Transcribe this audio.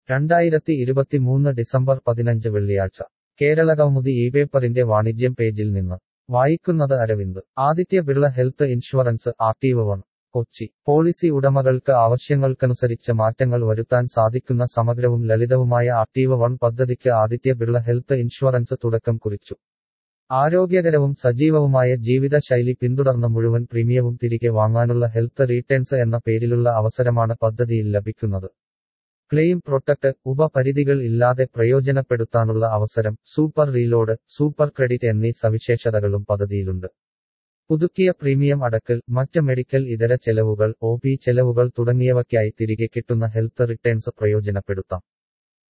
രണ്ടായിരത്തി ഇരുപത്തിമൂന്ന് ഡിസംബർ പതിനഞ്ച് വെള്ളിയാഴ്ച കേരളകൗമുദി ഈ പേപ്പറിന്റെ വാണിജ്യം പേജിൽ നിന്ന് വായിക്കുന്നത് Aravind Aditya Birla health insurance active one Kochi policy ഉടമകൾക്ക് ആവശ്യങ്ങൾക്കനുസരിച്ച് മാറ്റങ്ങൾ വരുത്താൻ സാധിക്കുന്ന സമഗ്രവും ലളിതവുമായ ആക്റ്റീവ് വൺ പദ്ധതിക്ക് ആദിത്യ ബിർള ഹെൽത്ത് ഇൻഷുറൻസ് തുടക്കം കുറിച്ചു ആരോഗ്യകരവും സജീവവുമായ ജീവിതശൈലി പിന്തുടർന്ന് മുഴുവൻ പ്രീമിയവും തിരികെ വാങ്ങാനുള്ള ഹെൽത്ത് റീട്ടേൺസ് എന്ന പേരിലുള്ള അവസരമാണ് പദ്ധതിയിൽ ലഭിക്കുന്നത് ക്ലെയിം പ്രൊട്ടക്ട് ഉപപരിധികൾ ഇല്ലാതെ പ്രയോജനപ്പെടുത്താനുള്ള അവസരം സൂപ്പർ റീലോഡ് സൂപ്പർ ക്രെഡിറ്റ് എന്നീ സവിശേഷതകളും പദ്ധതിയിലുണ്ട് പുതുക്കിയ പ്രീമിയം അടക്കൽ മറ്റ് മെഡിക്കൽ ഇതര ചെലവുകൾ ഒ പി ചെലവുകൾ തുടങ്ങിയവയ്ക്കായി തിരികെ കിട്ടുന്ന ഹെൽത്ത് റിട്ടേൺസ് പ്രയോജനപ്പെടുത്താം